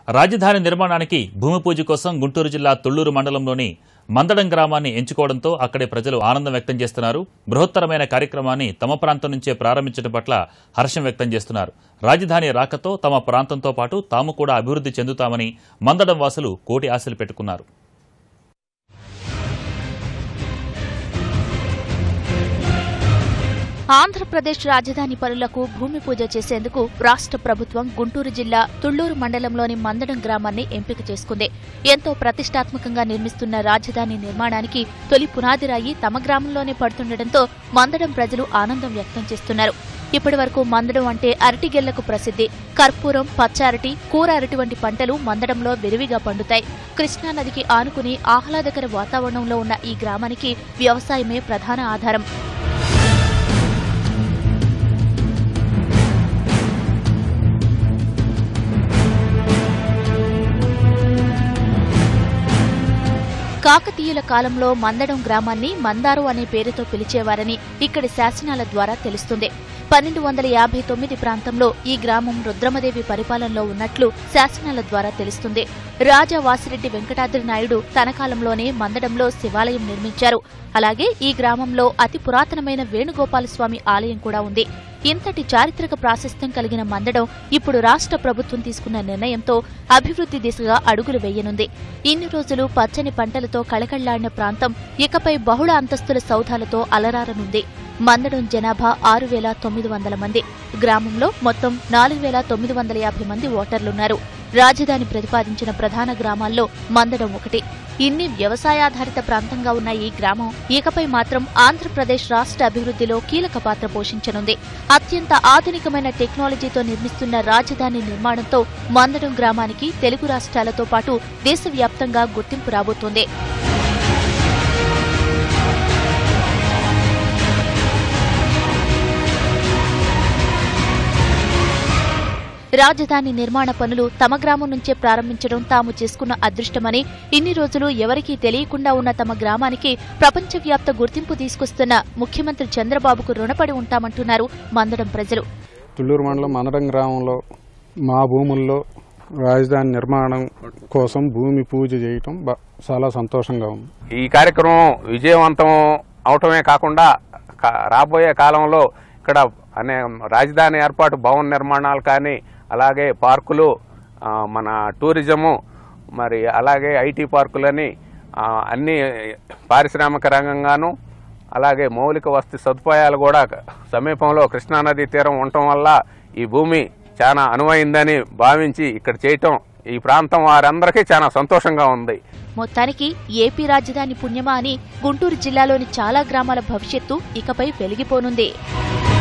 రాజధాని నిర్మాణానికి భూమి పూజ కోసం గుంటూరు జిల్లా తుళ్లూరు మండలంలోని మందడం గ్రామాన్ని ఎంచుకోవడంతో అక్కడి ప్రజలు ఆనందం వ్యక్తం చేస్తున్నారు బృహత్తరమైన కార్యక్రమాన్ని తమ ప్రాంతం నుంచే ప్రారంభించడం పట్ల హర్షం వ్యక్తం చేస్తున్నారు రాజధాని రాకతో తమ ప్రాంతంతో పాటు తాము కూడా అభివృద్ధి చెందుతామని మందడం వాసులు కోటి ఆశలు పెట్టుకున్నారు ఆంధ్రప్రదేశ్ రాజధాని పనులకు భూమి పూజ చేసేందుకు రాష్ట్ర ప్రభుత్వం గుంటూరు జిల్లా తుళ్లూరు మండలంలోని మందడం గ్రామాన్ని ఎంపిక చేసుకుంది ఎంతో ప్రతిష్టాత్మకంగా నిర్మిస్తున్న రాజధాని నిర్మాణానికి తొలి పునాది రాయి తమ గ్రామంలోనే పడుతుండటంతో మందడం ప్రజలు ఆనందం వ్యక్తం చేస్తున్నారు ఇప్పటి వరకు మందడం అంటే అరటిగెల్లకు ప్రసిద్ధి కర్పూరం పచ్చ అరటి కూర అరటి వంటి పంటలు మందడంలో విరివిగా పండుతాయి కృష్ణానదికి ఆనుకుని ఆహ్లాదకర వాతావరణంలో ఉన్న ఈ గ్రామానికి వ్యవసాయమే ప్రధాన ఆధారం కాకతీయుల కాలంలో మందడం గ్రామాన్ని మందారు అనే పేరుతో పిలిచేవారని ఇక్కడి శాసనాల ద్వారా తెలుస్తుంది పన్నెండు వందల యాభై తొమ్మిది ప్రాంతంలో ఈ గ్రామం రుద్రమదేవి పరిపాలనలో ఉన్నట్లు శాసనాల ద్వారా తెలుస్తుంది రాజా వాసిరెడ్డి వెంకటాద్రి నాయుడు తన కాలంలోనే మందడంలో శివాలయం నిర్మించారు అలాగే ఈ గ్రామంలో అతి పురాతనమైన వేణుగోపాలస్వామి ఆలయం కూడా ఉంది ఇంతటి చారిత్రక ప్రాశస్త్యం కలిగిన మందడం ఇప్పుడు రాష్ట్ర ప్రభుత్వం తీసుకున్న నిర్ణయంతో అభివృద్ధి దిశగా అడుగులు వేయనుంది ఇన్ని రోజులు పచ్చని పంటలతో కళకళ్లాడిన ప్రాంతం ఇకపై బహుళ అంతస్తుల సౌధాలతో అలరారనుంది మందడం జనాభా ఆరు వేల తొమ్మిది వందల మంది గ్రామంలో మొత్తం నాలుగు వేల తొమ్మిది వందల యాభై మంది ఓటర్లున్నారు రాజధాని ప్రతిపాదించిన ప్రధాన గ్రామాల్లో మందడం ఒకటి ఇన్ని వ్యవసాయాధారిత ప్రాంతంగా ఉన్న ఈ గ్రామం ఇకపై మాత్రం ఆంధ్రప్రదేశ్ రాష్ట్ర అభివృద్ధిలో కీలక పాత్ర పోషించనుంది అత్యంత ఆధునికమైన టెక్నాలజీతో నిర్మిస్తున్న రాజధాని నిర్మాణంతో మందడం గ్రామానికి తెలుగు రాష్ట్రాలతో పాటు దేశవ్యాప్తంగా గుర్తింపు రాబోతోంది రాజధాని నిర్మాణ పనులు తమ గ్రామం నుంచే ప్రారంభించడం తాము చేసుకున్న అదృష్టమని ఇన్ని రోజులు ఎవరికీ తెలియకుండా ఉన్న తమ గ్రామానికి ప్రపంచవ్యాప్త గుర్తింపు తీసుకొస్తున్న ముఖ్యమంత్రి చంద్రబాబుకు రుణపడి ఉంటామంటున్నారు మందడం ప్రజలు తుళ్ళూరు మండలం మనడం గ్రామంలో మా భూముల్లో రాజధాని నిర్మాణం కోసం భూమి పూజ చేయటం బ- చాలా సంతోషంగా ఉంది ఈ కార్యక్రమం విజయవంతం అవటమే కాకుండా కా- రాబోయే కాలంలో ఇక్కడ అనే రాజధాని ఏర్పాటు భవన నిర్మాణాలు కానీ అలాగే పార్కులు ఆ, మన టూరిజము మరి అలాగే ఐటీ పార్కులని ఆ, అన్ని పారిశ్రామిక రంగంగాను అలాగే మౌలిక వస్తు సదుపాయాలు కూడా సమీపంలో కృష్ణానది తీరం ఉండటం వల్ల ఈ భూమి చాలా అనువైందని భావించి ఇక్కడ చేయటం ఈ ప్రాంతం వారందరికీ చాలా సంతోషంగా ఉంది మొత్తానికి ఏపీ రాజధాని పుణ్యమా అని గుంటూరు జిల్లాలోని చాలా గ్రామాల భవిష్యత్తు ఇకపై వెలిగిపోనుంది